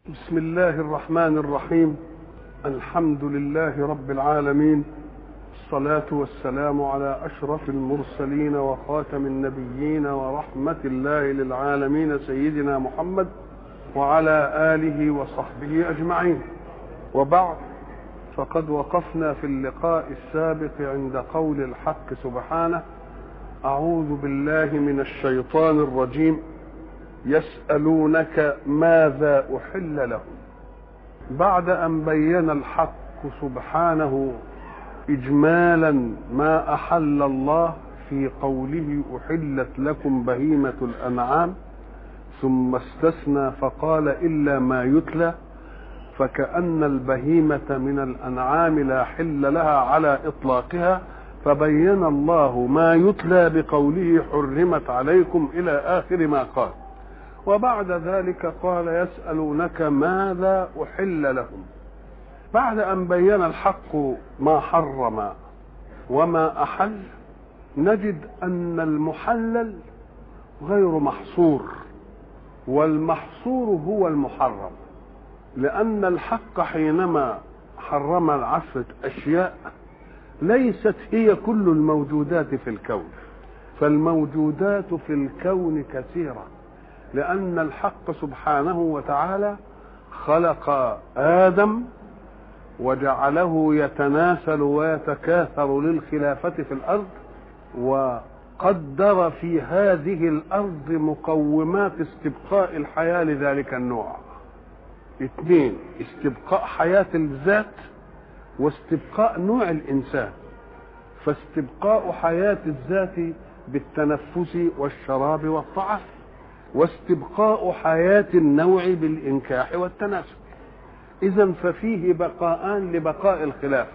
بسم الله الرحمن الرحيم الحمد لله رب العالمين الصلاة والسلام على أشرف المرسلين وخاتم النبيين ورحمة الله للعالمين سيدنا محمد وعلى آله وصحبه أجمعين وبعد فقد وقفنا في اللقاء السابق عند قول الحق سبحانه أعوذ بالله من الشيطان الرجيم يسألونك ماذا أحل لهم بعد أن بين الحق سبحانه إجمالا ما أحل الله في قوله أحلت لكم بهيمة الأنعام ثم استثنى فقال إلا ما يتلى فكأن البهيمة من الأنعام لا حل لها على إطلاقها فبين الله ما يتلى بقوله حرمت عليكم إلى آخر ما قال وبعد ذلك قال يسألونك ماذا أحل لهم بعد أن بين الحق ما حرم وما أحل نجد أن المحلل غير محصور والمحصور هو المحرم لأن الحق حينما حرم العشرة أشياء ليست هي كل الموجودات في الكون فالموجودات في الكون كثيره لأن الحق سبحانه وتعالى خلق آدم وجعله يتناسل ويتكاثر للخلافة في الأرض وقدر في هذه الأرض مقومات استبقاء الحياة لذلك النوع اثنين استبقاء حياة الذات واستبقاء نوع الإنسان فاستبقاء حياة الذات بالتنفس والشراب والطعام واستبقاء حياة النوع بالإنكاح والتناسل إذا ففيه بقاءان لبقاء الخلافة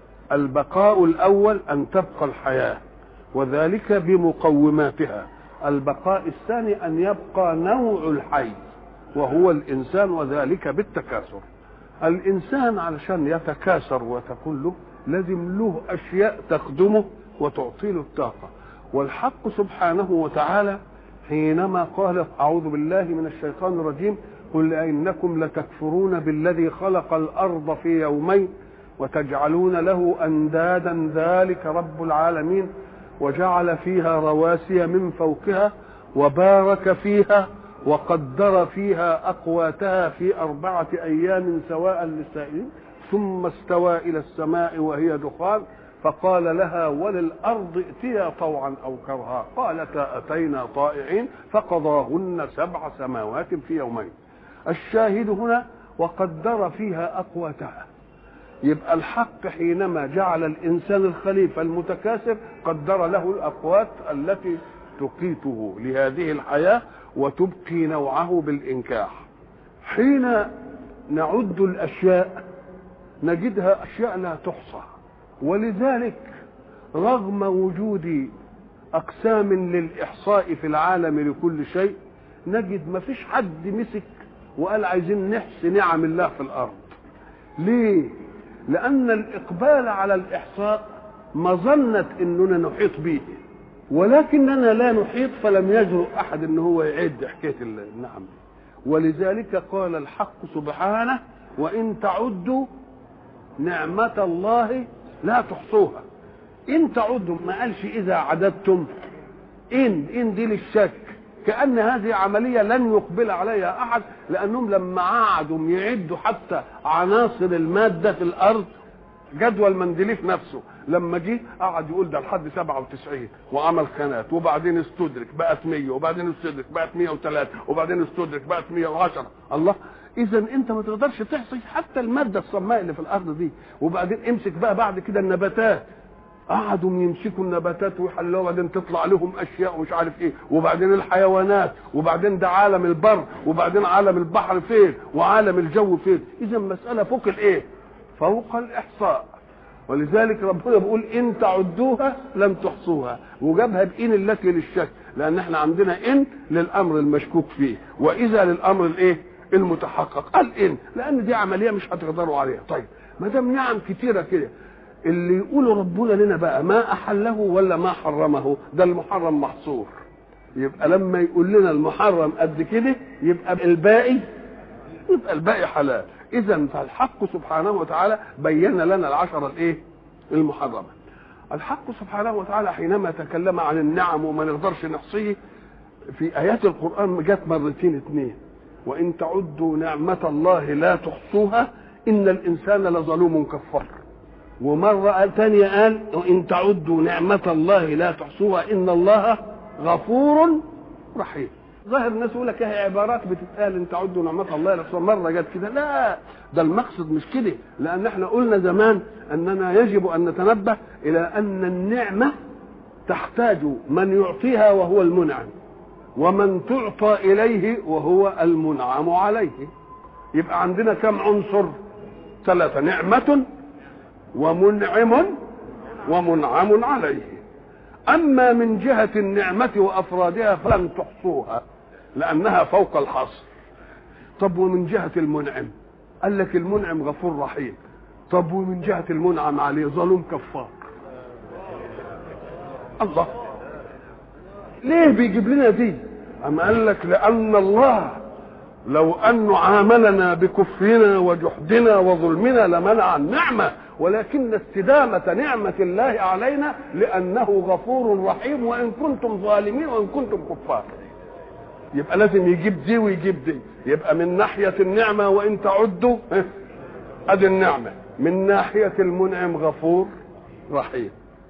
البقاء الأول أن تبقى الحياة وذلك بمقوماتها البقاء الثاني أن يبقى نوع الحي وهو الإنسان وذلك بالتكاثر الإنسان علشان يتكاثر وتكون له لازم له أشياء تخدمه وتعطي له الطاقة والحق سبحانه وتعالى حينما قال أعوذ بالله من الشيطان الرجيم قل إنكم لتكفرون بالذي خلق الأرض في يومين وتجعلون له أندادا ذلك رب العالمين وجعل فيها رواسي من فوقها وبارك فيها وقدر فيها أقواتها في أربعة أيام سواء للسائلين ثم استوى إلى السماء وهي دخان فقال لها وللأرض ائتيا طوعا أو كرها قالتا أتينا طائعين فقضاهن سبع سماوات في يومين الشاهد هنا وقدر فيها أقواتها يبقى الحق حينما جعل الإنسان الخليفة المتكاثر قدر له الأقوات التي تقيته لهذه الحياة وتبقي نوعه بالإنكاح حين نعد الأشياء نجدها أشياء لا تحصى ولذلك رغم وجود اقسام للاحصاء في العالم لكل شيء نجد ما فيش حد مسك وقال عايزين نحصي نعم الله في الارض ليه لان الاقبال على الاحصاء مظنه اننا نحيط به ولكننا لا نحيط فلم يجرؤ احد ان هو يعد حكايه النعم ولذلك قال الحق سبحانه وان تعدوا نعمه الله لا تحصوها ان تعدوا ما قالش اذا عددتم ان ان دي للشك كان هذه عمليه لن يقبل عليها احد لانهم لما قعدوا يعدوا حتى عناصر الماده في الارض جدول مندليف نفسه لما جه قعد يقول ده لحد 97 وعمل خانات وبعدين استدرك بقت 100 وبعدين استدرك بقت 103 وبعدين استدرك بقت 110 الله اذا انت ما تقدرش تحصي حتى الماده الصماء اللي في الارض دي وبعدين امسك بقى بعد كده النباتات قعدوا يمسكوا النباتات ويحلوها وبعدين تطلع لهم اشياء ومش عارف ايه وبعدين الحيوانات وبعدين ده عالم البر وبعدين عالم البحر فين وعالم الجو فين اذا مساله فوق الايه فوق الاحصاء ولذلك ربنا بيقول ان تعدوها لم تحصوها وجابها بان التي للشك لان احنا عندنا ان للامر المشكوك فيه واذا للامر الايه المتحقق قال ان لان دي عمليه مش هتقدروا عليها طيب ما دام نعم كتيره كده اللي يقولوا ربنا لنا بقى ما احله ولا ما حرمه ده المحرم محصور يبقى لما يقول لنا المحرم قد كده يبقى الباقي يبقى الباقي حلال اذا فالحق سبحانه وتعالى بين لنا العشره الايه المحرمه الحق سبحانه وتعالى حينما تكلم عن النعم وما نقدرش نحصيه في ايات القران جت مرتين اثنين وان تعدوا نعمه الله لا تحصوها ان الانسان لظلوم كفار ومرة ثانية قال وإن تعدوا نعمة الله لا تحصوها إن الله غفور رحيم ظاهر الناس يقول لك هي عبارات بتتقال ان تعدوا نعمة الله لا تحصوها مرة جت كده لا ده المقصد مش كده لأن احنا قلنا زمان أننا يجب أن نتنبه إلى أن النعمة تحتاج من يعطيها وهو المنعم ومن تعطى إليه وهو المنعم عليه يبقى عندنا كم عنصر ثلاثة نعمة ومنعم ومنعم عليه أما من جهة النعمة وأفرادها فلن تحصوها لأنها فوق الحصر طب ومن جهة المنعم قال لك المنعم غفور رحيم طب ومن جهة المنعم عليه ظلوم كفار الله ليه بيجيب لنا دي أما قال لك لأن الله لو أنه عاملنا بكفرنا وجحدنا وظلمنا لمنع النعمة ولكن استدامة نعمة الله علينا لأنه غفور رحيم وإن كنتم ظالمين وإن كنتم كفار يبقى لازم يجيب دي ويجيب دي يبقى من ناحية النعمة وإن تعدوا أدي النعمة من ناحية المنعم غفور رحيم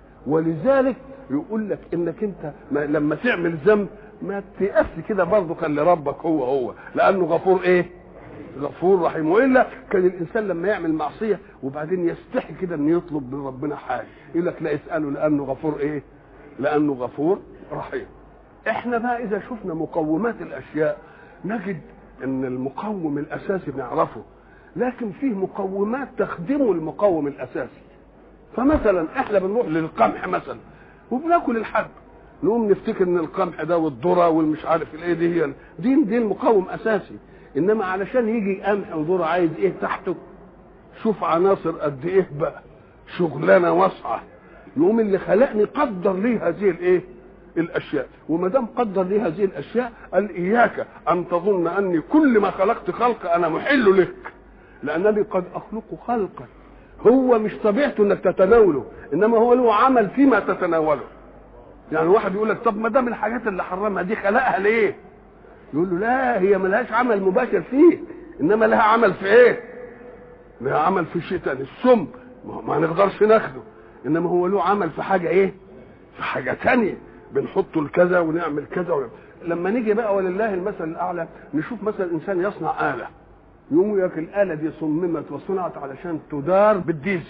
ولذلك يقول لك انك انت لما تعمل ذنب ما تيأس كده برضه خلي ربك هو هو لانه غفور ايه غفور رحيم والا كان الانسان لما يعمل معصيه وبعدين يستحي كده انه يطلب من ربنا حاجه يقول لك لا اساله لانه غفور ايه لانه غفور رحيم احنا بقى اذا شفنا مقومات الاشياء نجد ان المقوم الاساسي نعرفه لكن فيه مقومات تخدم المقوم الاساسي فمثلا احنا بنروح للقمح مثلا وبناكل الحب نقوم نفتكر ان القمح ده والذره والمش عارف الايه دي هي دي دي المقاوم اساسي انما علشان يجي قمح وذره عايز ايه تحته شوف عناصر قد ايه بقى شغلانه واسعه يقوم اللي خلقني قدر لي هذه الايه الاشياء وما دام قدر لي هذه الاشياء قال اياك ان تظن اني كل ما خلقت خلق انا محل لك لانني قد اخلق خلقا هو مش طبيعته انك تتناوله انما هو له عمل فيما تتناوله يعني واحد يقول لك طب ما دام الحاجات اللي حرمها دي خلقها ليه يقول له لا هي ملهاش عمل مباشر فيه انما لها عمل في ايه لها عمل في شيء تاني السم ما نقدرش ناخده انما هو له عمل في حاجه ايه في حاجه تانية بنحطه لكذا ونعمل كذا ونعمل. لما نيجي بقى ولله المثل الاعلى نشوف مثلا انسان يصنع اله يقوم يقول لك الاله دي صممت وصنعت علشان تدار بالديزل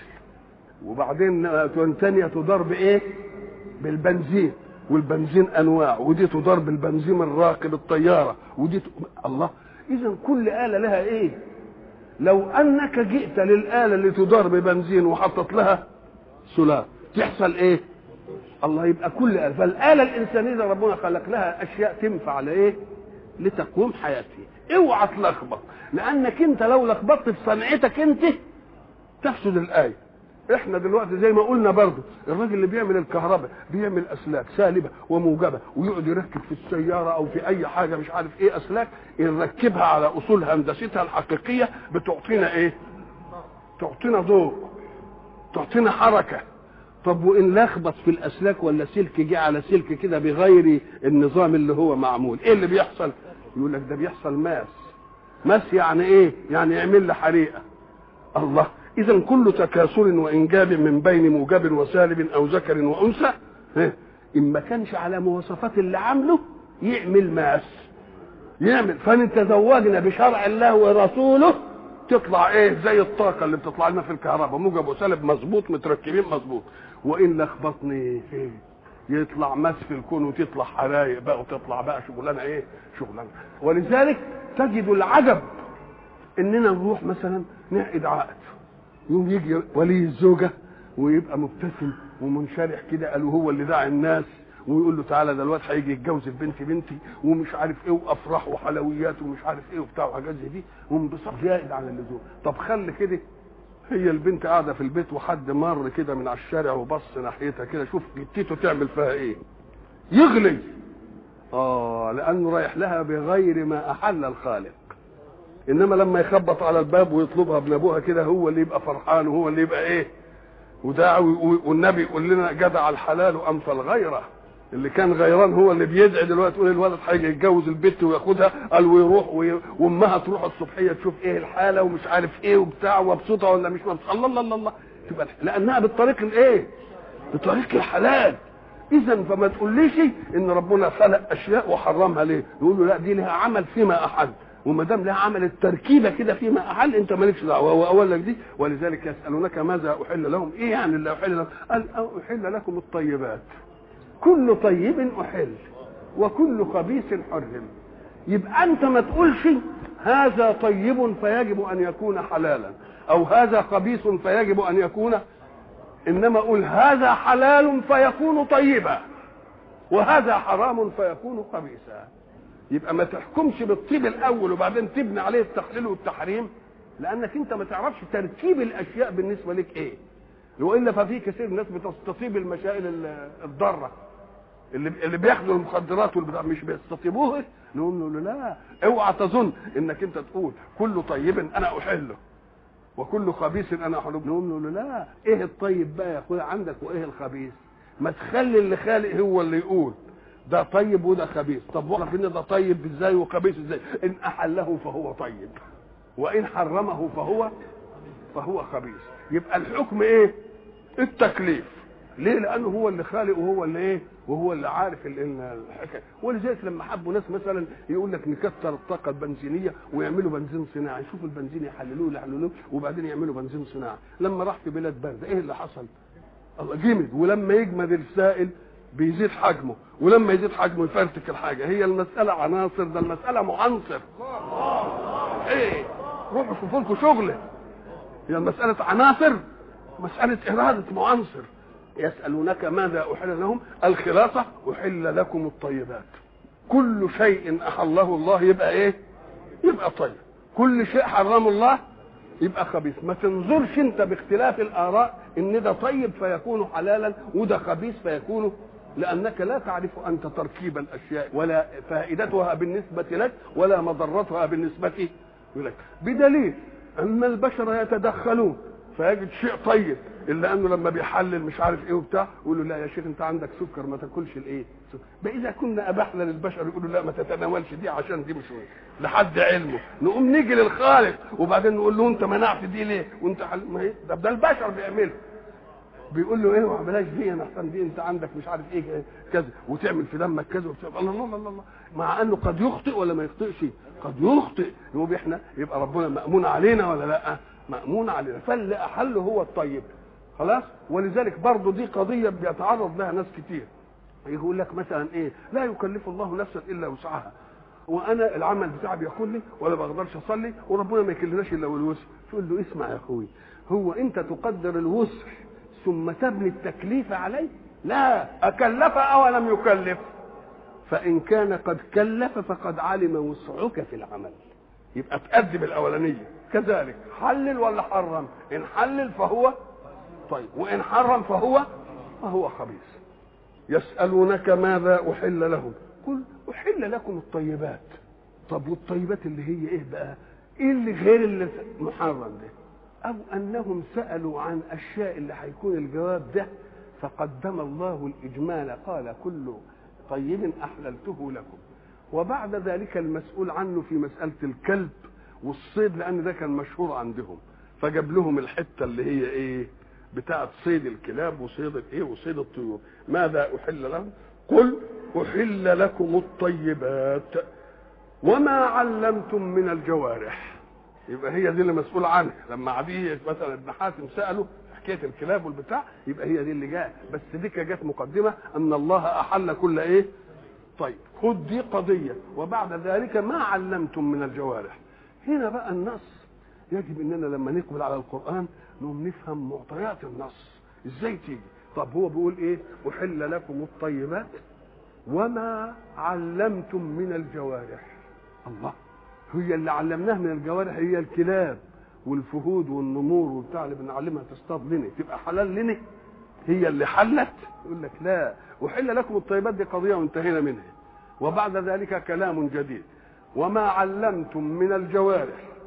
وبعدين ثانيه تدار بايه بالبنزين والبنزين انواع ودي تدار بالبنزين الراكب الطياره ودي ت... الله اذا كل اله لها ايه لو انك جئت للاله اللي تدار ببنزين وحطت لها سولار تحصل ايه الله يبقى كل آلة فالآلة الإنسانية اللي ربنا خلق لها أشياء تنفع لإيه؟ لتقويم حياتها اوعى تلخبط لأنك أنت لو لخبطت في صنعتك أنت تفسد الآية احنا دلوقتي زي ما قلنا برضه الراجل اللي بيعمل الكهرباء بيعمل اسلاك سالبه وموجبه ويقعد يركب في السياره او في اي حاجه مش عارف ايه اسلاك نركبها على اصول هندستها الحقيقيه بتعطينا ايه؟ تعطينا ضوء تعطينا حركه طب وان لخبط في الاسلاك ولا سلك جه على سلك كده بغير النظام اللي هو معمول ايه اللي بيحصل؟ يقول لك ده بيحصل ماس ماس يعني ايه؟ يعني يعمل لي حريقه الله اذا كل تكاثر وانجاب من بين موجب وسالب او ذكر وانثى ان ما كانش على مواصفات اللي عامله يعمل ماس يعمل فان تزوجنا بشرع الله ورسوله تطلع ايه زي الطاقه اللي بتطلع لنا في الكهرباء موجب وسالب مظبوط متركبين مظبوط وان لخبطني ايه يطلع ماس في الكون وتطلع حرايق بقى وتطلع بقى شغلانه ايه شغلانه ولذلك تجد العجب اننا نروح مثلا نعقد عقد يوم يجي ولي الزوجه ويبقى مبتسم ومنشرح كده قالوا هو اللي داعي الناس ويقول له تعالى ده الواد هيجي يتجوز البنت بنتي ومش عارف ايه وافراح وحلويات ومش عارف ايه وبتاع وحاجات زي دي وانبساط زائد على اللزوم طب خلي كده هي البنت قاعده في البيت وحد مر كده من على الشارع وبص ناحيتها كده شوف جتته تعمل فيها ايه يغلي اه لانه رايح لها بغير ما احل الخالق انما لما يخبط على الباب ويطلبها ابن ابوها كده هو اللي يبقى فرحان وهو اللي يبقى ايه وداعي والنبي يقول لنا جدع الحلال امثل غيره اللي كان غيران هو اللي بيدعي دلوقتي يقول الولد هيجي يتجوز البت وياخدها قال ويروح وامها تروح الصبحيه تشوف ايه الحاله ومش عارف ايه وبتاع ومبسوطه ولا مش مبسوطه الله الله الله, الله. تبقى لانها بالطريق الايه؟ بطريق الحلال اذا فما تقوليش ان ربنا خلق اشياء وحرمها ليه؟ يقول له لا دي لها عمل فيما احل وما دام لها عمل التركيبه كده فيما احل انت مالكش دعوه هو اقول لك دي ولذلك يسالونك ماذا احل لهم؟ ايه يعني اللي احل لهم؟ قال احل لكم الطيبات كل طيب احل وكل خبيث حرم يبقى انت ما تقولش هذا طيب فيجب ان يكون حلالا او هذا خبيث فيجب ان يكون انما اقول هذا حلال فيكون طيبا وهذا حرام فيكون خبيثا يبقى ما تحكمش بالطيب الاول وبعدين تبني عليه التحليل والتحريم لانك انت ما تعرفش تركيب الاشياء بالنسبه لك ايه والا ففي كثير ناس بتستطيب المسائل الضاره اللي اللي بياخدوا المخدرات والبتاع مش بيستطيبوه نقول له لا اوعى تظن انك انت تقول كل طيب انا احله وكل خبيث انا احله نقول له لا ايه الطيب بقى يا اخويا عندك وايه الخبيث ما تخلي اللي خالق هو اللي يقول ده طيب وده خبيث طب واعرف ان ده طيب ازاي وخبيث ازاي ان احله فهو طيب وان حرمه فهو فهو خبيث يبقى الحكم ايه التكليف ليه لانه هو اللي خالق وهو اللي ايه وهو اللي عارف الحكايه ولذلك لما حبوا ناس مثلا يقول لك نكتر الطاقه البنزينيه ويعملوا بنزين صناعي يشوفوا البنزين يحللوه يحللوه وبعدين يعملوا بنزين صناعي لما راح في بلاد بارده ايه اللي حصل الله جمد ولما يجمد السائل بيزيد حجمه ولما يزيد حجمه يفرتك الحاجه هي المساله عناصر ده المساله معنصر ايه روحوا شوفوا لكم شغله هي المساله عناصر مساله اراده معنصر يسألونك ماذا أحل لهم الخلاصة أحل لكم الطيبات كل شيء أحله الله يبقى إيه يبقى طيب كل شيء حرمه الله يبقى خبيث ما تنظرش انت باختلاف الآراء ان ده طيب فيكون حلالا وده خبيث فيكون لأنك لا تعرف أنت تركيب الأشياء ولا فائدتها بالنسبة لك ولا مضرتها بالنسبة لك بدليل أن البشر يتدخلون فيجد شيء طيب الا انه لما بيحلل مش عارف ايه وبتاع يقول له لا يا شيخ انت عندك سكر ما تاكلش الايه بقى اذا كنا ابحنا للبشر يقولوا لا ما تتناولش دي عشان دي مش لحد علمه نقوم نيجي للخالق وبعدين نقول له انت منعت دي ليه وانت حل... ما هي ده, ده البشر بيعملها بيقول له ايه ما بلاش دي انا احسن دي انت عندك مش عارف ايه كذا وتعمل في دمك كذا وبتاع الله الله الله الله مع انه قد يخطئ ولا ما يخطئش قد يخطئ يبقى احنا يبقى ربنا مامون علينا ولا لا مامون علينا فاللي احله هو الطيب خلاص ولذلك برضه دي قضيه بيتعرض لها ناس كتير يقول لك مثلا ايه لا يكلف الله نفسا الا وسعها وانا العمل بتاعي بياكل لي ولا بقدرش اصلي وربنا ما يكلناش الا والوسع تقول له اسمع يا اخوي هو انت تقدر الوسع ثم تبني التكليف عليه لا اكلف او لم يكلف فان كان قد كلف فقد علم وسعك في العمل يبقى تقدم الاولانيه كذلك حلل ولا حرم ان حلل فهو طيب وان حرم فهو فهو خبيث يسالونك ماذا احل لهم قل احل لكم الطيبات طب والطيبات اللي هي ايه بقى ايه اللي غير اللي محرم ده او انهم سالوا عن اشياء اللي هيكون الجواب ده فقدم الله الاجمال قال كل طيب احللته لكم وبعد ذلك المسؤول عنه في مساله الكلب والصيد لان ده كان مشهور عندهم فجاب لهم الحته اللي هي ايه بتاعه صيد الكلاب وصيد الايه وصيد الطيور ماذا احل لهم قل احل لكم الطيبات وما علمتم من الجوارح يبقى هي دي اللي مسؤول عنها لما عدي مثلا ابن حاتم ساله حكايه الكلاب والبتاع يبقى هي دي اللي جاء بس دي جت مقدمه ان الله احل كل ايه طيب خد دي قضيه وبعد ذلك ما علمتم من الجوارح هنا بقى النص يجب اننا لما نقبل على القران نقوم نفهم معطيات النص ازاي تيجي طب هو بيقول ايه احل لكم الطيبات وما علمتم من الجوارح الله هي اللي علمناه من الجوارح هي الكلاب والفهود والنمور وبتاع اللي بنعلمها تصطاد لنا تبقى حلال لنا هي اللي حلت يقول لك لا احل لكم الطيبات دي قضيه وانتهينا منها وبعد ذلك كلام جديد وما علمتم من الجوارح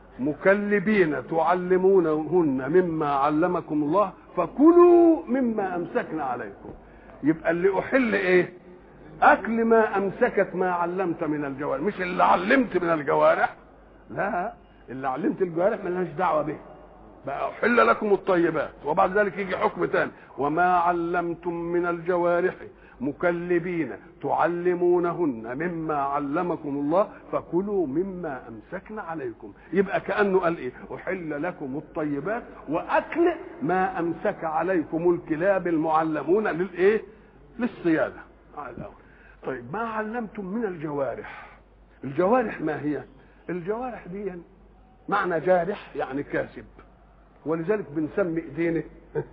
مكلبين تعلمونهن مما علمكم الله فكلوا مما امسكنا عليكم يبقى اللي احل ايه اكل ما امسكت ما علمت من الجوارح مش اللي علمت من الجوارح لا اللي علمت الجوارح ملهاش دعوه به بقى احل لكم الطيبات وبعد ذلك يجي حكم تاني وما علمتم من الجوارح مكلبين تعلمونهن مما علمكم الله فكلوا مما امسكنا عليكم يبقى كانه قال ايه احل لكم الطيبات واكل ما امسك عليكم الكلاب المعلمون للايه للصياده على الاول طيب ما علمتم من الجوارح الجوارح ما هي الجوارح دي معنى جارح يعني كاسب ولذلك بنسمي ايدينا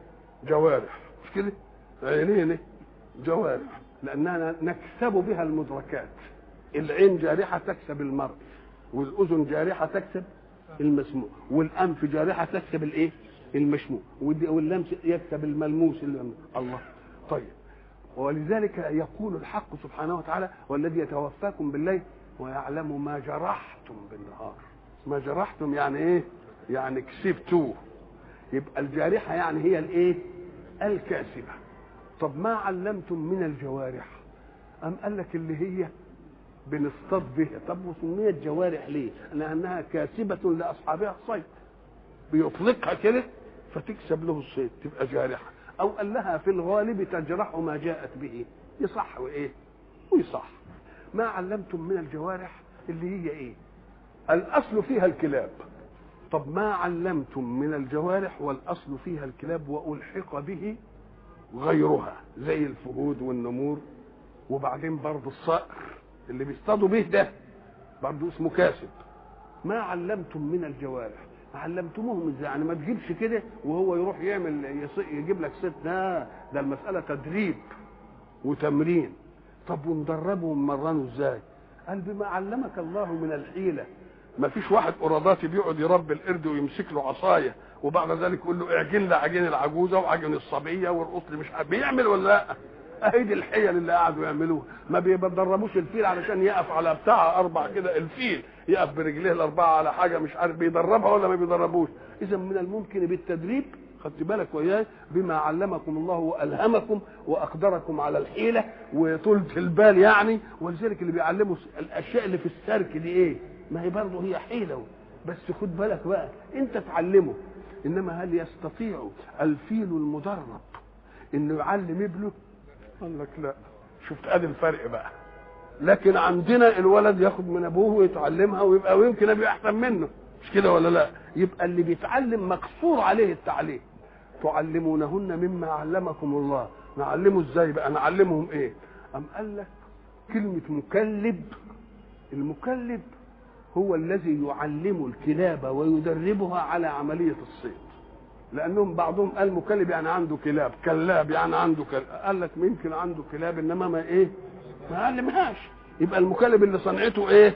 جوارح مش كده عينينا جوارح لاننا نكسب بها المدركات العين جارحه تكسب المرء والاذن جارحه تكسب المسموع والانف جارحه تكسب الايه المشموع واللمس يكسب الملموس الله طيب ولذلك يقول الحق سبحانه وتعالى والذي يتوفاكم بالليل ويعلم ما جرحتم بالنهار ما جرحتم يعني ايه يعني كسبتوه يبقى الجارحه يعني هي الايه الكاسبه طب ما علمتم من الجوارح ام قال لك اللي هي بنصطاد بها طب وسميت جوارح ليه لانها كاسبه لاصحابها الصيد بيطلقها كده فتكسب له الصيد تبقى جارحه او قال لها في الغالب تجرح ما جاءت به يصح وايه ويصح ما علمتم من الجوارح اللي هي ايه الاصل فيها الكلاب طب ما علمتم من الجوارح والاصل فيها الكلاب والحق به غيرها زي الفهود والنمور وبعدين برضه الصقر اللي بيصطادوا به ده برضه اسمه كاسب ما علمتم من الجوارح علمتموهم ازاي يعني ما تجيبش كده وهو يروح يعمل يجيب لك ست ده ده المساله تدريب وتمرين طب وندربهم مرنوا ازاي قال بما علمك الله من الحيله ما فيش واحد قراداتي بيقعد يربي القرد ويمسك له عصايه وبعد ذلك يقول له اعجن لي عجين العجوزه وعجن الصبيه وارقص لي مش عارف بيعمل ولا لا اهي دي الحيل اللي قعدوا يعملوها ما بيدربوش الفيل علشان يقف على بتاع اربع كده الفيل يقف برجليه الاربعه على حاجه مش عارف بيدربها ولا ما بيدربوش اذا من الممكن بالتدريب خدت بالك وياي بما علمكم الله والهمكم واقدركم على الحيله وطولة البال يعني ولذلك اللي بيعلموا الاشياء اللي في السرك دي ايه ما هي برضه هي حيله بس خد بالك بقى انت تعلمه انما هل يستطيع الفيل المدرب انه يعلم ابنه قال لك لا شفت ادي الفرق بقى لكن عندنا الولد ياخد من ابوه ويتعلمها ويبقى ويمكن ابي احسن منه مش كده ولا لا يبقى اللي بيتعلم مقصور عليه التعليم تعلمونهن مما علمكم الله نعلمه ازاي بقى نعلمهم ايه ام قال لك كلمه مكلب المكلب هو الذي يعلم الكلاب ويدربها على عمليه الصيد لانهم بعضهم قال مكلب يعني عنده كلاب كلاب يعني عنده كلاب قال لك يمكن عنده كلاب انما ما ايه ما علمهاش يبقى المكلب اللي صنعته ايه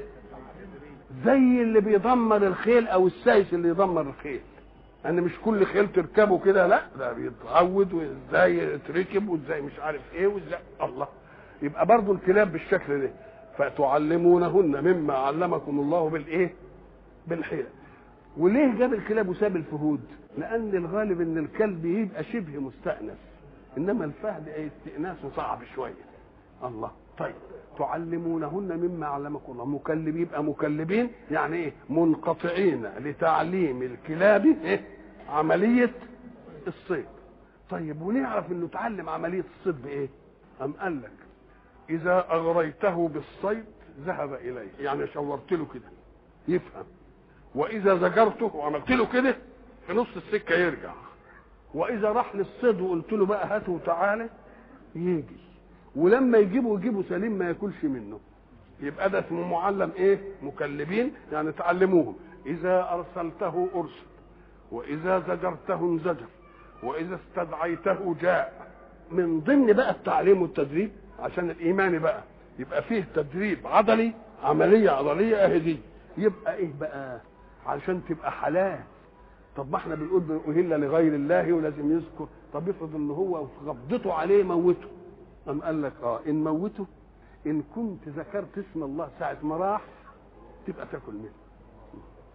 زي اللي بيدمر الخيل او السايس اللي يدمر الخيل ان يعني مش كل خيل تركبه كده لا ده بيتعود وازاي يتركب وازاي مش عارف ايه وازاي الله يبقى برضه الكلاب بالشكل ده فتعلمونهن مما علمكم الله بالايه بالحيله وليه جاب الكلاب وساب الفهود لان الغالب ان الكلب يبقى شبه مستانس انما الفهد استئناسه صعب شويه الله طيب تعلمونهن مما علمكم الله مكلب يبقى مكلبين يعني ايه منقطعين لتعليم الكلاب إيه؟ عمليه الصيد طيب ونعرف انه تعلم عمليه الصيد بايه ام قال لك اذا اغريته بالصيد ذهب اليه يعني شورت له كده يفهم واذا زجرته وعملت له كده في نص السكه يرجع واذا راح للصيد وقلت له بقى هاته وتعالى يجي ولما يجيبه يجيبه سليم ما ياكلش منه يبقى ده اسمه معلم ايه مكلبين يعني تعلموهم اذا ارسلته ارسل واذا زجرته انزجر واذا استدعيته جاء من ضمن بقى التعليم والتدريب عشان الايمان بقى يبقى فيه تدريب عضلي عمليه عضليه اهي دي يبقى ايه بقى علشان تبقى حلال طب ما احنا بنقول اهل لغير الله ولازم يذكر طب افرض ان هو في غضته عليه موته أم قال لك اه ان موته ان كنت ذكرت اسم الله ساعة ما راح تبقى تاكل منه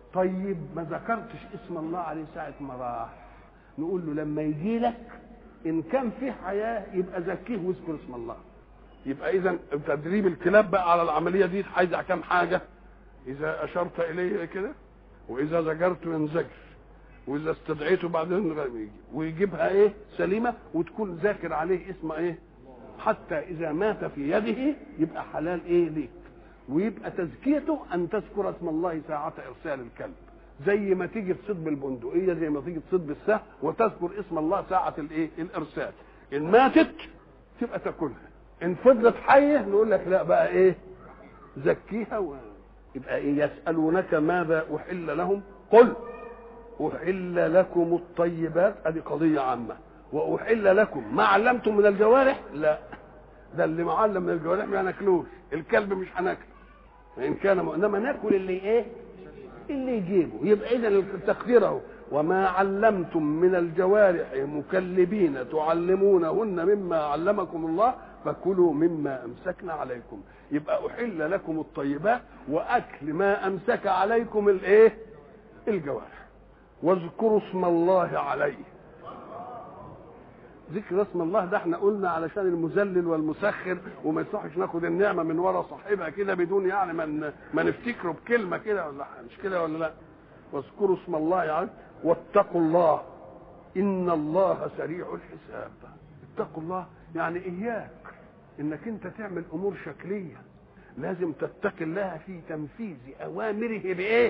طيب ما ذكرتش اسم الله عليه ساعة ما راح نقول له لما يجي لك إن كان في حياة يبقى زكيه واذكر اسم الله يبقى إذا تدريب الكلاب بقى على العملية دي عايزة كام حاجة إذا أشرت إليه كده وإذا زجرت ينزجر وإذا استدعيته بعدين يجي ويجيبها إيه سليمة وتكون ذاكر عليه اسم إيه حتى إذا مات في يده يبقى حلال إيه ليك ويبقى تزكيته ان تذكر اسم الله ساعة ارسال الكلب زي ما تيجي تصيد بالبندقية زي ما تيجي تصيد بالسهم وتذكر اسم الله ساعة الايه الارسال ان ماتت تبقى تاكلها ان فضلت حية نقول لك لا بقى ايه زكيها و... يبقى ايه يسألونك ماذا احل لهم قل احل لكم الطيبات ادي قضية عامة واحل لكم ما علمتم من الجوارح لا ده اللي معلم من الجوارح ما ناكلوش الكلب مش هناكله وان كان م... انما ناكل اللي ايه اللي يجيبه يبقى اذا التقدير اهو وما علمتم من الجوارح مكلبين تعلمونهن مما علمكم الله فكلوا مما امسكنا عليكم يبقى احل لكم الطيبات واكل ما امسك عليكم الايه الجوارح واذكروا اسم الله عليه ذكر اسم الله ده احنا قلنا علشان المذلل والمسخر وما يصحش ناخد النعمه من ورا صاحبها كده بدون يعني ما ما نفتكره بكلمه كده ولا مش كده ولا لا واذكروا اسم الله يعني واتقوا الله ان الله سريع الحساب اتقوا الله يعني اياك انك انت تعمل امور شكليه لازم تتقي الله في تنفيذ اوامره بايه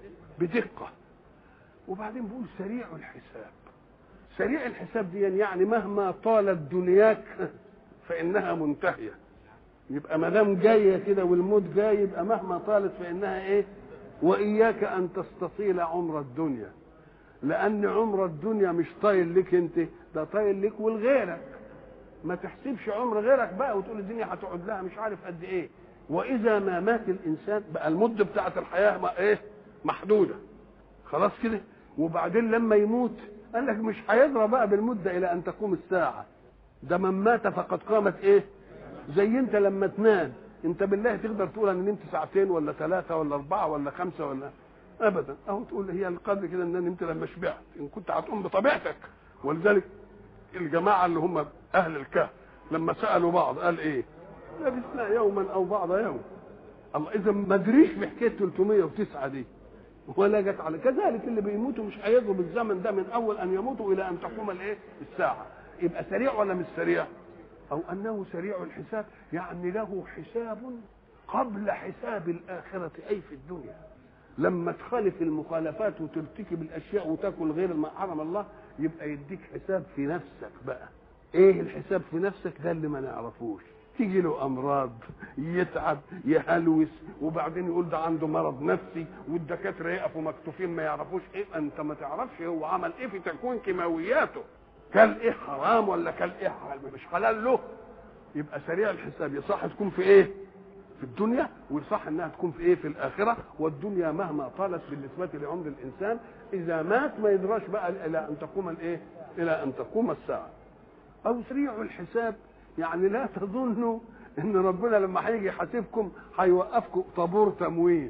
بدقه وبعدين بيقول سريع الحساب سريع الحساب دي يعني مهما طالت دنياك فانها منتهيه يبقى ما دام جايه كده والموت جاي يبقى مهما طالت فانها ايه واياك ان تستطيل عمر الدنيا لان عمر الدنيا مش طايل لك انت ده طايل لك ولغيرك ما تحسبش عمر غيرك بقى وتقول الدنيا هتقعد لها مش عارف قد ايه واذا ما مات الانسان بقى المده بتاعه الحياه ما ايه محدوده خلاص كده وبعدين لما يموت قال لك مش هيضرب بقى بالمده الى ان تقوم الساعه ده من مات فقد قامت ايه زي انت لما تنام انت بالله تقدر تقول انا نمت ساعتين ولا ثلاثه ولا اربعه ولا خمسه ولا ابدا اهو تقول هي القدر كده ان انا نمت لما شبعت ان كنت هتقوم بطبيعتك ولذلك الجماعه اللي هم اهل الكهف لما سالوا بعض قال ايه لبثنا يوما او بعض يوم الله اذا ما ادريش بحكايه 309 دي ولا جت على كذلك اللي بيموتوا مش هيضرب الزمن ده من اول ان يموتوا الى ان تقوم الايه الساعه يبقى سريع ولا مش سريع او انه سريع الحساب يعني له حساب قبل حساب الاخره اي في الدنيا لما تخالف المخالفات وترتكب الاشياء وتاكل غير ما حرم الله يبقى يديك حساب في نفسك بقى ايه الحساب في نفسك ده اللي ما نعرفوش تيجي له امراض يتعب يهلوس وبعدين يقول ده عنده مرض نفسي والدكاتره يقفوا مكتوفين ما يعرفوش ايه انت ما تعرفش هو عمل ايه في تكوين كيماوياته كل ايه حرام ولا كل ايه حلال مش حلال له يبقى سريع الحساب يصح تكون في ايه في الدنيا ويصح انها تكون في ايه في الاخره والدنيا مهما طالت بالنسبه لعمر الانسان اذا مات ما يدراش بقى الى ان تقوم الايه الى ان تقوم الساعه او سريع الحساب يعني لا تظنوا ان ربنا لما هيجي يحاسبكم هيوقفكم طابور تموين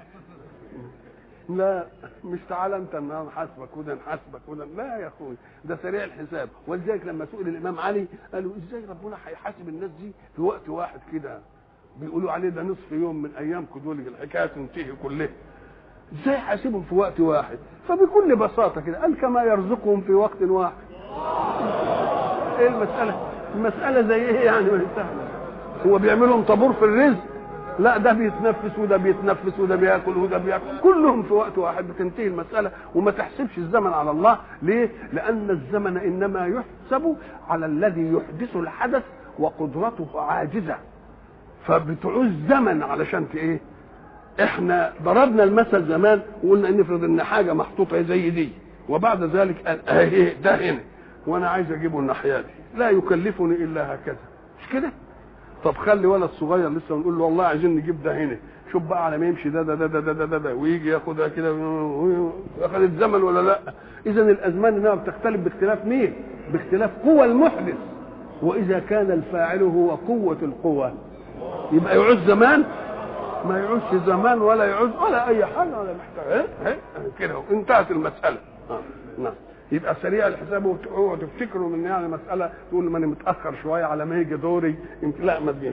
لا مش تعالى انت النهارده نحاسبك وده نحاسبك وده لا يا اخوي ده سريع الحساب ولذلك لما سئل الامام علي قالوا ازاي ربنا هيحاسب الناس دي في وقت واحد كده بيقولوا عليه ده نصف يوم من ايامكم دول الحكايه تنتهي كلها ازاي حاسبهم في وقت واحد فبكل بساطه كده قال كما يرزقهم في وقت واحد ايه المساله المساله زي ايه يعني ما سهله هو بيعملهم طابور في الرزق لا ده بيتنفس وده بيتنفس وده بياكل وده بياكل كلهم في وقت واحد بتنتهي المساله وما تحسبش الزمن على الله ليه لان الزمن انما يحسب على الذي يحدث الحدث وقدرته عاجزه فبتعوز زمن علشان ايه احنا ضربنا المثل زمان وقلنا نفرض ان حاجه محطوطه زي دي وبعد ذلك قال اهي ده هنا وانا عايز اجيبه الناحيه دي لا يكلفني الا هكذا مش كده طب خلي ولد صغير لسه ونقول له والله عايزين نجيب ده هنا شوف بقى على ما يمشي ده ده ده ده ده, ده, ده, ده ويجي ياخدها كده اخذ الزمن ولا لا اذا الازمان انها بتختلف باختلاف مين باختلاف قوى المحدث واذا كان الفاعل هو قوه القوى يبقى يعوز زمان ما يعوزش زمان ولا يعوز ولا اي حاجه ولا محتاج إيه؟ إيه؟ كده انتهت المساله آه. نعم يبقى سريع الحساب وتقعدوا تفتكروا ان يعني مساله تقول ما انا متاخر شويه على ما يجي دوري يمكن لا ما تجي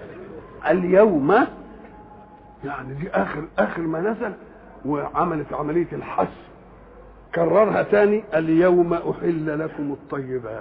اليوم يعني دي اخر اخر ما نزل وعملت عمليه الحس كررها تاني اليوم احل لكم الطيبات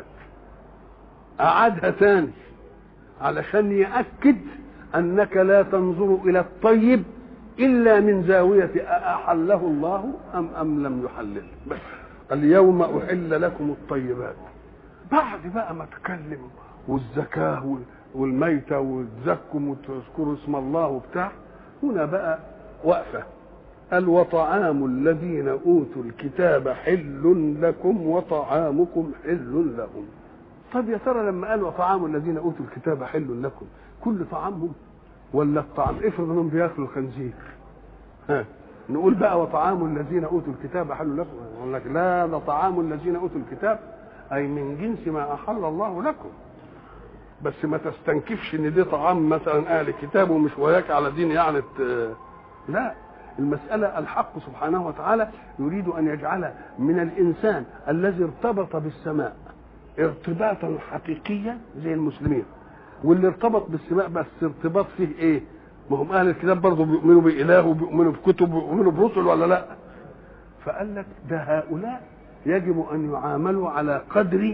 اعادها تاني علشان ياكد انك لا تنظر الى الطيب الا من زاويه احله الله ام ام لم يحلله بس اليوم احل لكم الطيبات بعد بقى ما تكلم والزكاه والميتة وتزكم وتذكروا اسم الله وبتاع هنا بقى وقفة قال وطعام الذين أوتوا الكتاب حل لكم وطعامكم حل لهم طب يا ترى لما قال وطعام الذين أوتوا الكتاب حل لكم كل طعامهم ولا الطعام افرض انهم بياكلوا الخنزير ها نقول بقى وطعام الذين اوتوا الكتاب حل لكم يقول لك لا ده طعام الذين اوتوا الكتاب اي من جنس ما احل الله لكم بس ما تستنكفش ان دي طعام مثلا اهل الكتاب ومش وياك على دين يعني لا المسألة الحق سبحانه وتعالى يريد أن يجعل من الإنسان الذي ارتبط بالسماء ارتباطا حقيقيا زي المسلمين واللي ارتبط بالسماء بس ارتباط فيه ايه؟ ما هم أهل الكتاب برضه بيؤمنوا بإله وبيؤمنوا بكتب وبيؤمنوا برسل ولا لا؟ فقال لك ده هؤلاء يجب أن يعاملوا على قدر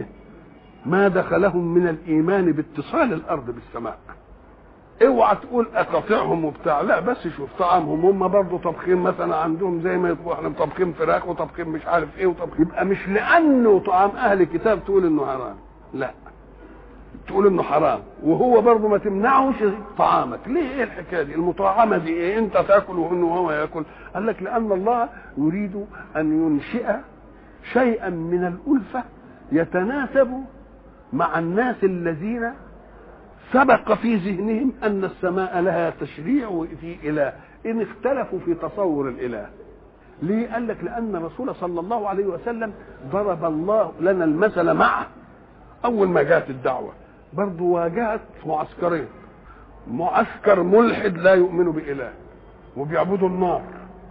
ما دخلهم من الايمان باتصال الارض بالسماء اوعى تقول اقاطعهم وبتاع لا بس شوف طعامهم هم برضه طبخين مثلا عندهم زي ما يطبخوا احنا طبخين فراخ وطبخين مش عارف ايه وطبخين يبقى مش لانه طعام اهل الكتاب تقول انه حرام لا تقول انه حرام وهو برضه ما تمنعوش طعامك ليه ايه الحكايه دي المطعمه دي ايه انت تاكل وانه هو ياكل قال لك لان الله يريد ان ينشئ شيئا من الالفه يتناسب مع الناس الذين سبق في ذهنهم ان السماء لها تشريع وفي اله ان اختلفوا في تصور الاله ليه قال لك لان الرسول صلى الله عليه وسلم ضرب الله لنا المثل معه اول ما جاءت الدعوه برضه واجهت معسكرين معسكر ملحد لا يؤمن باله وبيعبدوا النار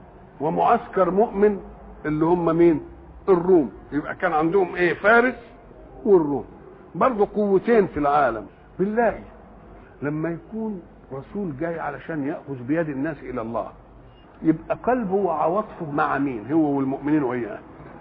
ومعسكر مؤمن اللي هم مين الروم يبقى كان عندهم ايه فارس والروم برضه قوتين في العالم بالله لما يكون رسول جاي علشان ياخذ بيد الناس الى الله يبقى قلبه وعواطفه مع مين هو والمؤمنين وياه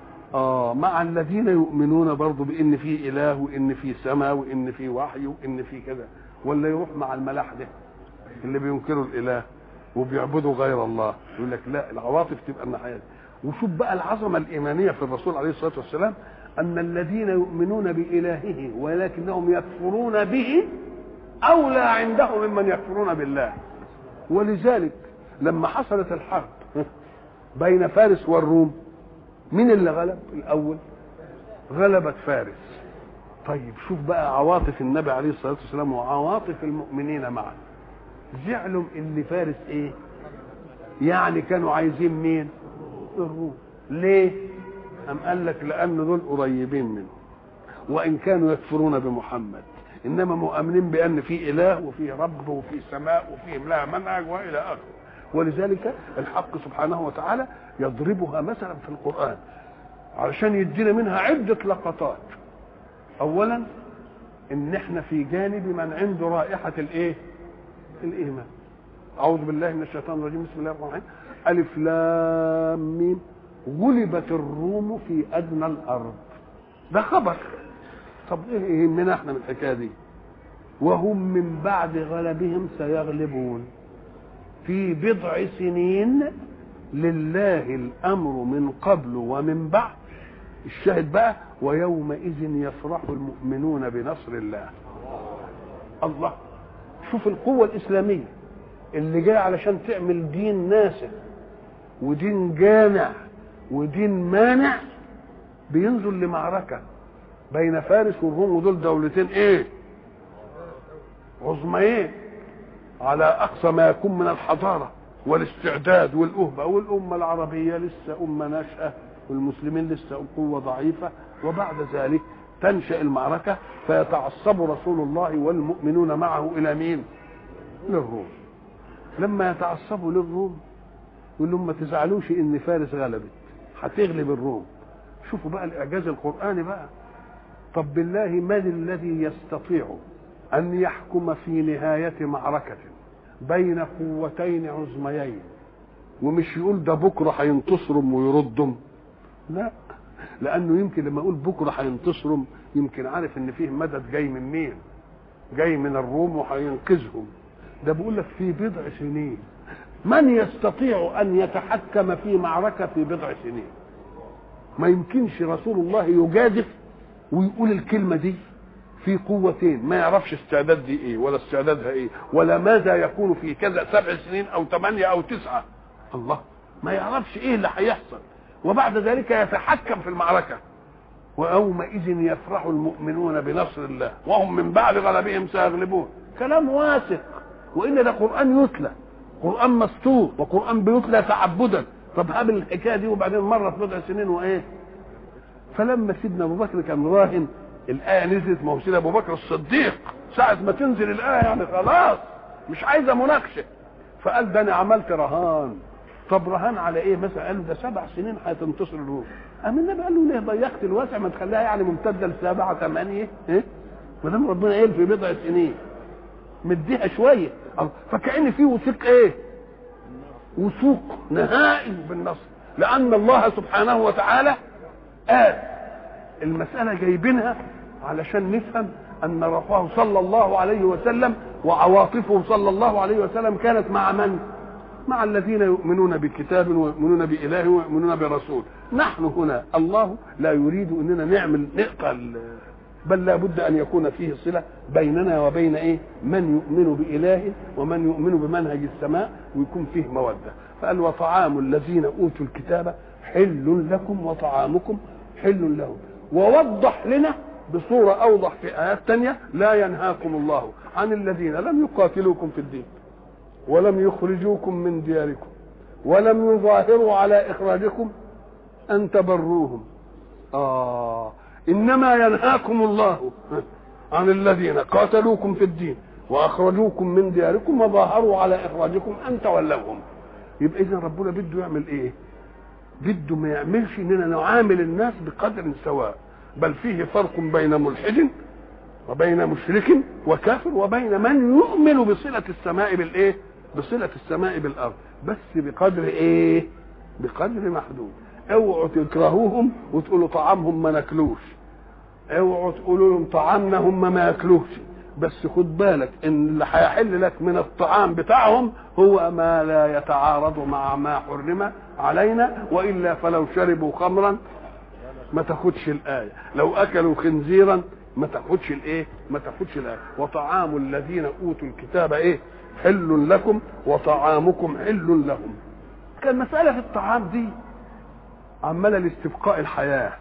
اه مع الذين يؤمنون برضه بان في اله وان في سماء وان في وحي وان في كذا ولا يروح مع الملاحده اللي بينكروا الاله وبيعبدوا غير الله يقول لك لا العواطف تبقى الناحيه وشوف بقى العظمه الايمانيه في الرسول عليه الصلاه والسلام أن الذين يؤمنون بإلهه ولكنهم يكفرون به أولى عندهم ممن يكفرون بالله ولذلك لما حصلت الحرب بين فارس والروم مين اللي غلب الأول غلبت فارس طيب شوف بقى عواطف النبي عليه الصلاة والسلام وعواطف المؤمنين معه زعلوا ان فارس ايه يعني كانوا عايزين مين الروم ليه أم قال لك لأن دول قريبين منه وإن كانوا يكفرون بمحمد إنما مؤمنين بأن في إله وفي رب وفي سماء وفي لها منهج وإلى آخره ولذلك الحق سبحانه وتعالى يضربها مثلا في القرآن علشان يدينا منها عدة لقطات أولا إن إحنا في جانب من عنده رائحة الإيه؟ الإيمان أعوذ بالله من الشيطان الرجيم بسم الله الرحمن الرحيم ألف لام ميم غلبت الروم في ادنى الارض ده خبر طب ايه يهمنا احنا من الحكايه دي وهم من بعد غلبهم سيغلبون في بضع سنين لله الامر من قبل ومن بعد الشاهد بقى ويومئذ يفرح المؤمنون بنصر الله الله شوف القوة الإسلامية اللي جاي علشان تعمل دين ناسخ ودين جامع ودين مانع بينزل لمعركه بين فارس والروم ودول دولتين ايه عظميين على اقصى ما يكون من الحضاره والاستعداد والأهبة والأمة العربية لسه أمة ناشئة والمسلمين لسه قوة ضعيفة وبعد ذلك تنشأ المعركة فيتعصب رسول الله والمؤمنون معه إلى مين؟ للروم لما يتعصبوا للروم يقول لهم ما تزعلوش ان فارس غلبت هتغلب الروم شوفوا بقى الاعجاز القراني بقى طب بالله من الذي يستطيع ان يحكم في نهايه معركه بين قوتين عظميين ومش يقول ده بكره هينتصرهم ويردهم لا لانه يمكن لما يقول بكره هينتصرهم يمكن عارف ان فيه مدد جاي من مين جاي من الروم وهينقذهم ده بيقول لك في بضع سنين من يستطيع ان يتحكم في معركه في بضع سنين ما يمكنش رسول الله يجادف ويقول الكلمه دي في قوتين ما يعرفش استعداد دي ايه ولا استعدادها ايه ولا ماذا يكون في كذا سبع سنين او ثمانية او تسعة الله ما يعرفش ايه اللي هيحصل وبعد ذلك يتحكم في المعركة ويومئذ يفرح المؤمنون بنصر الله وهم من بعد غلبهم سيغلبون كلام واثق وان ده قرآن يتلى قرآن مسطور وقرآن بيتلى تعبدا طب هاب الحكاية دي وبعدين مرة في بضع سنين وايه فلما سيدنا ابو بكر كان راهن الايه نزلت ما هو سيدنا ابو بكر الصديق ساعه ما تنزل الايه يعني خلاص مش عايزه مناقشه فقال ده انا عملت رهان طب رهان على ايه مثلا قال له ده سبع سنين هتنتصر الروم قام النبي قال له ليه ضيقت الواسع ما تخليها يعني ممتده لسبعه ثمانيه ايه ما دام ربنا قال في بضع سنين مديها شويه فكأن في وثيق ايه وثوق نهائي بالنصر لان الله سبحانه وتعالى قال المسألة جايبينها علشان نفهم أن روحه صلى الله عليه وسلم وعواطفه صلى الله عليه وسلم كانت مع من؟ مع الذين يؤمنون بكتاب ويؤمنون بإله ويؤمنون برسول نحن هنا الله لا يريد أننا نعمل نقطع بل لا بد أن يكون فيه صلة بيننا وبين إيه من يؤمن بإله ومن يؤمن بمنهج السماء ويكون فيه مودة فقال وطعام الذين أوتوا الكتاب حل لكم وطعامكم حل لهم ووضح لنا بصورة أوضح في آيات تانية لا ينهاكم الله عن الذين لم يقاتلوكم في الدين ولم يخرجوكم من دياركم ولم يظاهروا على إخراجكم أن تبروهم آه إنما ينهاكم الله عن الذين قاتلوكم في الدين وأخرجوكم من دياركم وظاهروا على إخراجكم أن تولوهم يبقى إذا ربنا بده يعمل إيه؟ بده ما يعملش اننا نعامل الناس بقدر سواء بل فيه فرق بين ملحد وبين مشرك وكافر وبين من يؤمن بصلة السماء بالايه بصلة السماء بالارض بس بقدر ايه بقدر محدود اوعوا تكرهوهم وتقولوا طعامهم ما ناكلوش اوعوا تقولوا لهم طعامنا هم ما ياكلوش بس خد بالك ان اللي هيحل لك من الطعام بتاعهم هو ما لا يتعارض مع ما حرم علينا والا فلو شربوا خمرا ما تاخدش الايه لو اكلوا خنزيرا ما تاخدش الايه ما تاخدش الايه وطعام الذين اوتوا الكتاب ايه حل لكم وطعامكم حل لهم كان مساله في الطعام دي عماله لاستبقاء الحياه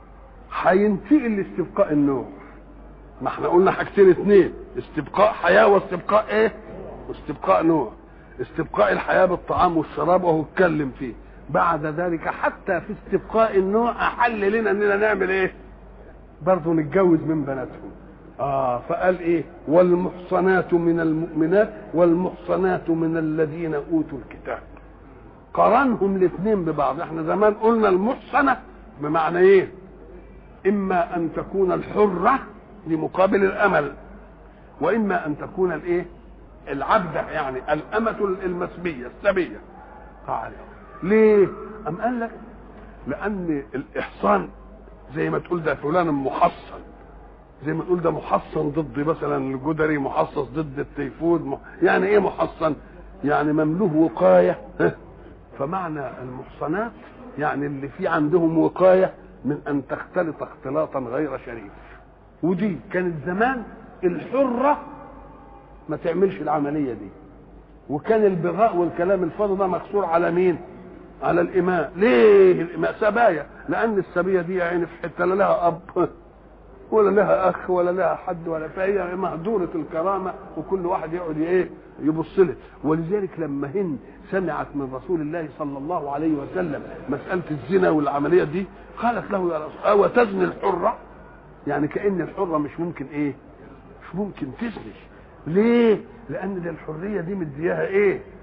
هينتقل لاستبقاء النوع ما احنا قلنا حاجتين اتنين استبقاء حياه واستبقاء ايه واستبقاء نوع استبقاء الحياه بالطعام والشراب وهو اتكلم فيه بعد ذلك حتى في استبقاء النوع احل لنا اننا نعمل ايه برضه نتجوز من بناتهم اه فقال ايه والمحصنات من المؤمنات والمحصنات من الذين اوتوا الكتاب قرنهم الاثنين ببعض احنا زمان قلنا المحصنه بمعنى ايه اما ان تكون الحره لمقابل الامل واما ان تكون الايه العبده يعني الامه المسبيه السبيه قال ليه ام قال لك لان الاحصان زي ما تقول ده فلان محصن زي ما تقول ده محصن ضد مثلا الجدري محصص ضد التيفود مح... يعني ايه محصن يعني مملوه وقايه فمعنى المحصنات يعني اللي في عندهم وقايه من ان تختلط اختلاطا غير شريف ودي كانت زمان الحرة ما تعملش العملية دي وكان البغاء والكلام الفاضي ده مقصور على مين على الإماء ليه الإماء سبايا لأن السبية دي يعني في حتة لا لها أب ولا لها أخ ولا لها حد ولا فهي مهدورة الكرامة وكل واحد يقعد إيه يبص له ولذلك لما هند سمعت من رسول الله صلى الله عليه وسلم مسألة الزنا والعملية دي قالت له يا رسول أو تزني الحرة يعني كأن الحرة مش ممكن إيه مش ممكن تزني ليه لأن ده الحرية دي مدياها إيه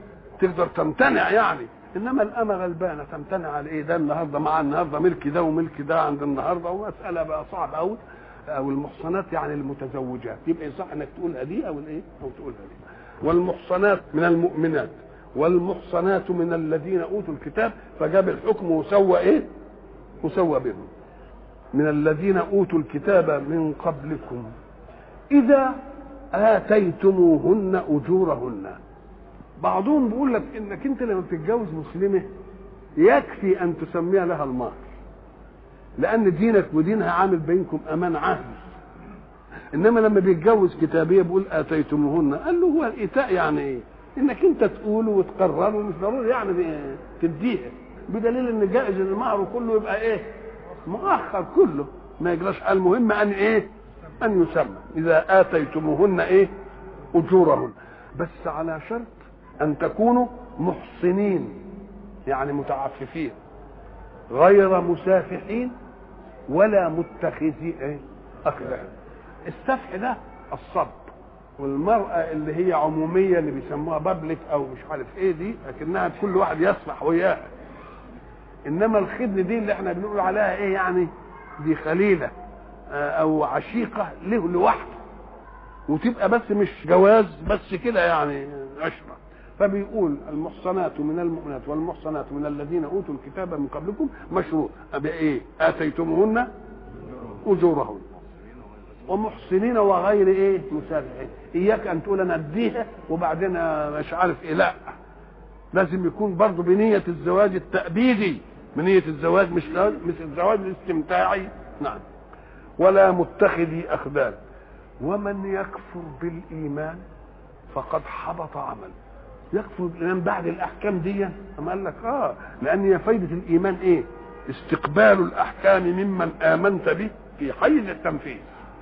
تقدر تمتنع يعني انما الامه غلبانه تمتنع على ايه ده النهارده مع النهارده ملك ده وملك ده عند النهارده ومساله بقى صعبه قوي او المحصنات يعني المتزوجات يبقى يصح انك تقولها دي او الايه او تقولها دي والمحصنات من المؤمنات والمحصنات من الذين اوتوا الكتاب فجاب الحكم وسوى ايه وسوى بهم من الذين اوتوا الكتاب من قبلكم اذا اتيتموهن اجورهن بعضهم بيقول لك انك انت لما بتتجوز مسلمه يكفي ان تسميها لها المهر لان دينك ودينها عامل بينكم امان عهد انما لما بيتجوز كتابيه بيقول اتيتموهن قال له هو الايتاء يعني ايه انك انت تقوله وتقرره مش ضروري يعني تديها بدليل ان جائز ان المهر كله يبقى ايه مؤخر كله ما يجراش المهم ان ايه ان يسمى اذا اتيتموهن ايه اجورهن بس على شرط ان تكونوا محصنين يعني متعففين غير مسافحين ولا متخذي ايه اخلاق السفح ده الصب والمرأة اللي هي عمومية اللي بيسموها بابليك أو مش عارف إيه دي لكنها كل واحد يسمح وياها إنما الخدن دي اللي إحنا بنقول عليها إيه يعني دي خليلة أو عشيقة له لوحده وتبقى بس مش جواز بس كده يعني عشرة فبيقول المحصنات من المؤمنات والمحصنات من الذين اوتوا الكتاب من قبلكم مشروط بايه؟ اتيتموهن اجورهن ومحسنين وغير ايه؟ مسافحين اياك ان تقول انا اديها وبعدين مش عارف ايه لا لازم يكون برضه بنية الزواج التأبيدي بنية الزواج مش مش الزواج الاستمتاعي نعم ولا متخذي أخدان ومن يكفر بالإيمان فقد حبط عمله يكفر بالايمان بعد الاحكام دي اما قال لك اه لان هي فايده الايمان ايه استقبال الاحكام ممن امنت به في حيز التنفيذ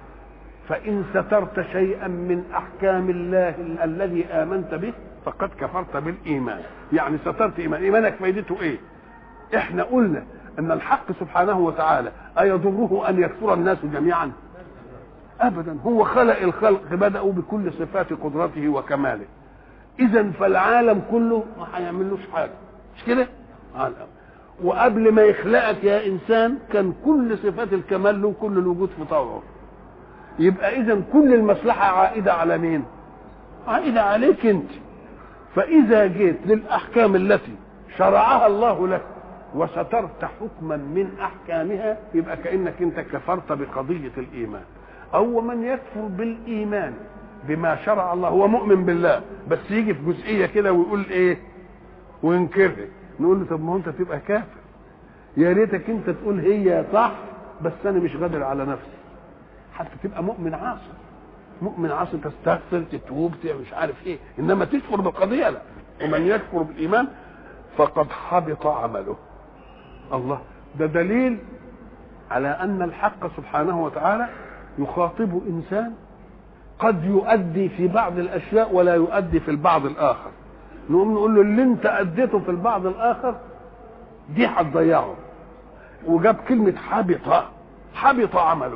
فان سترت شيئا من احكام الله الذي امنت به فقد كفرت بالايمان يعني سترت ايمان ايمانك فايدته ايه احنا قلنا ان الحق سبحانه وتعالى ايضره ان يكفر الناس جميعا ابدا هو خلق الخلق بداوا بكل صفات قدرته وكماله اذا فالعالم كله ما هيعملوش حاجه مش كده عالم. وقبل ما يخلقك يا انسان كان كل صفات الكمال له كل الوجود في طوعه يبقى اذا كل المصلحه عائده على مين عائده عليك انت فاذا جيت للاحكام التي شرعها الله لك وسترت حكما من احكامها يبقى كانك انت كفرت بقضيه الايمان او من يكفر بالايمان بما شرع الله هو مؤمن بالله بس يجي في جزئيه كده ويقول ايه وينكرها نقول له طب ما هو انت تبقى كافر يا ريتك انت تقول هي صح بس انا مش قادر على نفسي حتى تبقى مؤمن عاصي مؤمن عاصي تستغفر تتوب مش عارف ايه انما تكفر بالقضيه لا ومن يكفر بالايمان فقد حبط عمله الله ده دليل على ان الحق سبحانه وتعالى يخاطب انسان قد يؤدي في بعض الاشياء ولا يؤدي في البعض الاخر نقوم نقول له اللي انت اديته في البعض الاخر دي هتضيعه وجاب كلمة حبط حبط عمله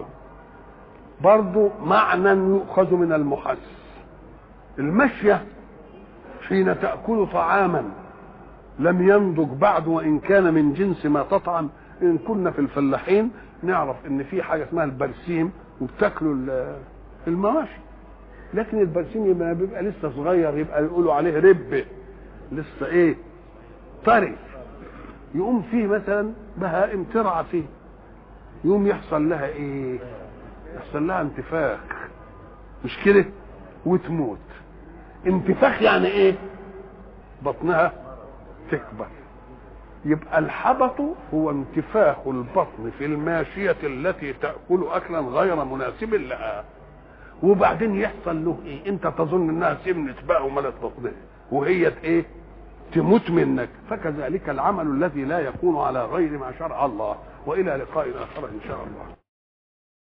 برضو معنى يؤخذ من المحس المشية حين تأكل طعاما لم ينضج بعد وإن كان من جنس ما تطعم إن كنا في الفلاحين نعرف إن في حاجة اسمها البرسيم وبتاكلوا المواشي لكن البرسيم يبقى بيبقى لسه صغير يبقى يقولوا عليه رب لسه ايه طري يقوم فيه مثلا بهائم ترعى فيه يقوم يحصل لها ايه يحصل لها انتفاخ مش كده وتموت انتفاخ يعني ايه بطنها تكبر يبقى الحبط هو انتفاخ البطن في الماشية التي تأكل أكلا غير مناسب لها وبعدين يحصل له ايه انت تظن انها سمنت بقى وملت بطنها وهي ايه تموت منك فكذلك العمل الذي لا يكون على غير ما شرع الله والى لقاء اخر ان شاء الله